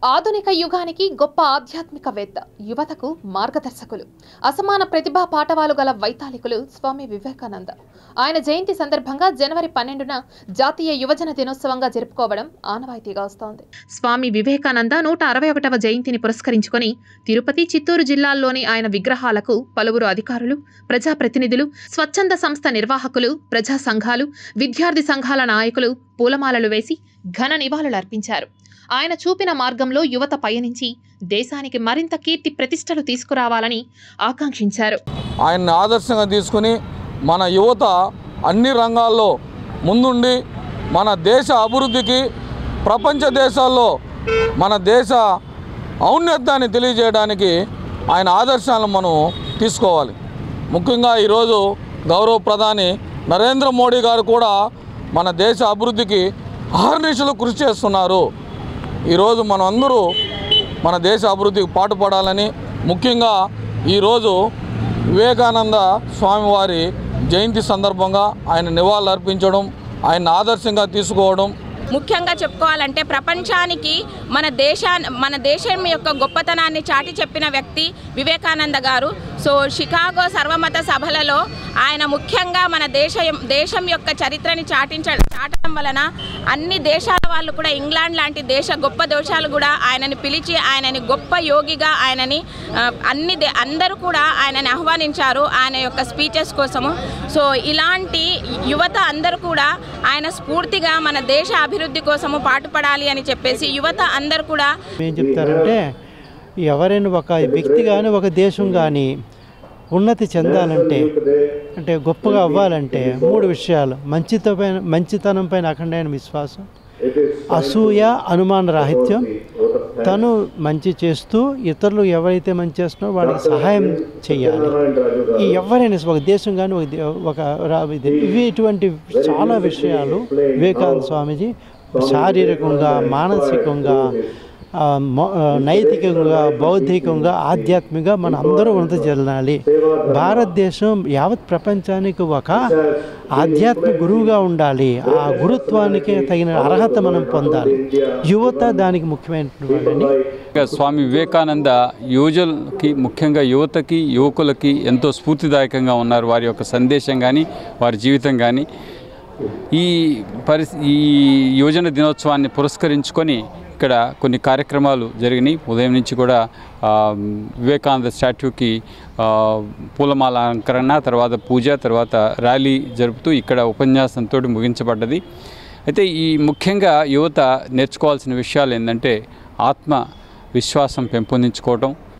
ఆధునిక యుగానికి గొప్ప ఆధ్యాత్మికవేత్త యువతకు మార్గదర్శకులు అసమాన ప్రతిభా పాఠవాలు గల వైతాళికులు స్వామి వివేకానంద ఆయన జయంతి సందర్భంగా జనవరి పన్నెండున జాతీయ యువజన దినోత్సవంగా జరుపుకోవడం ఆనవాయితీగా వస్తోంది స్వామి వివేకానంద నూట అరవై ఒకటవ జయంతిని పురస్కరించుకొని తిరుపతి చిత్తూరు జిల్లాల్లోని ఆయన విగ్రహాలకు పలువురు అధికారులు ప్రజాప్రతినిధులు స్వచ్ఛంద సంస్థ నిర్వాహకులు ప్రజా సంఘాలు విద్యార్థి సంఘాల నాయకులు పూలమాలలు వేసి ఘన నివాళులర్పించారు ఆయన చూపిన మార్గంలో యువత పయనించి దేశానికి మరింత కీర్తి ప్రతిష్టలు తీసుకురావాలని ఆకాంక్షించారు ఆయన్ని ఆదర్శంగా తీసుకుని మన యువత అన్ని రంగాల్లో ముందుండి మన దేశ అభివృద్ధికి ప్రపంచ దేశాల్లో మన దేశ ఔన్నత్యాన్ని తెలియజేయడానికి ఆయన ఆదర్శాలను మనం తీసుకోవాలి ముఖ్యంగా ఈరోజు గౌరవ ప్రధాని నరేంద్ర మోడీ గారు కూడా మన దేశ అభివృద్ధికి అహర్నిశలు కృషి చేస్తున్నారు ఈరోజు మనం అందరూ మన దేశ అభివృద్ధికి పాటుపడాలని ముఖ్యంగా ఈరోజు వివేకానంద స్వామివారి జయంతి సందర్భంగా ఆయన నివాళులు అర్పించడం ఆయన ఆదర్శంగా తీసుకోవడం ముఖ్యంగా చెప్పుకోవాలంటే ప్రపంచానికి మన దేశా మన దేశం యొక్క గొప్పతనాన్ని చాటి చెప్పిన వ్యక్తి వివేకానంద గారు సో షికాగో సర్వమత సభలలో ఆయన ముఖ్యంగా మన దేశ దేశం యొక్క చరిత్రని చాటించ చాటడం వలన అన్ని దేశాల వాళ్ళు కూడా ఇంగ్లాండ్ లాంటి దేశ గొప్ప దోషాలు కూడా ఆయనని పిలిచి ఆయనని గొప్ప యోగిగా ఆయనని ఆ, అన్ని దే- అందరూ కూడా ఆయనని ఆహ్వానించారు ఆయన యొక్క స్పీచెస్ కోసము సో ఇలాంటి యువత అందరూ కూడా ఆయన స్ఫూర్తిగా మన దేశ అభివృద్ధి కోసము పాటుపడాలి అని చెప్పేసి యువత అందరూ కూడా ఏం చెప్తారంటే ఎవరైనా ఒక వ్యక్తి కానీ ఒక దేశం కానీ ఉన్నతి చెందాలంటే అంటే గొప్పగా అవ్వాలంటే మూడు విషయాలు మంచితో పైన మంచితనం పైన అఖండమైన విశ్వాసం అసూయ అనుమాన రాహిత్యం తను మంచి చేస్తూ ఇతరులు ఎవరైతే మంచి చేస్తున్నారో వాళ్ళకి సహాయం చేయాలి ఈ ఎవరైనా ఒక దేశం కానీ ఒక దే- ఒక రా- ఇది ఇవి ఇటువంటి చాలా విషయాలు వివేకానంద స్వామీజీ శారీరకంగా మానసికంగా ఆ, మో- ఆ, నైతికంగా బౌద్ధికంగా ఆధ్యాత్మికంగా మన అందరూ ఉన్నత చెందాలి భారతదేశం యావత్ ప్రపంచానికి ఒక ఆధ్యాత్మిక గురువుగా ఉండాలి ఆ గురుత్వానికి తగిన అర్హత మనం పొందాలి యువత దానికి ముఖ్యమైనటువంటి వాళ్ళని ఇంకా స్వామి వివేకానంద యువజులకి ముఖ్యంగా యువతకి యువకులకి ఎంతో స్ఫూర్తిదాయకంగా ఉన్నారు వారి యొక్క సందేశం కానీ వారి జీవితం కానీ ఈ పరిస్ ఈ యువజన దినోత్సవాన్ని పురస్కరించుకొని ఇక్కడ కొన్ని కార్యక్రమాలు జరిగినాయి ఉదయం నుంచి కూడా ఆ, వివేకానంద స్టాట్యూకి ఆ, పూలమాల అలంకరణ తర్వాత పూజ తర్వాత ర్యాలీ జరుపుతూ ఇక్కడ ఉపన్యాసంతో ముగించబడ్డది అయితే ఈ ముఖ్యంగా యువత నేర్చుకోవాల్సిన విషయాలు ఏంటంటే ఆత్మ విశ్వాసం పెంపొందించుకోవటం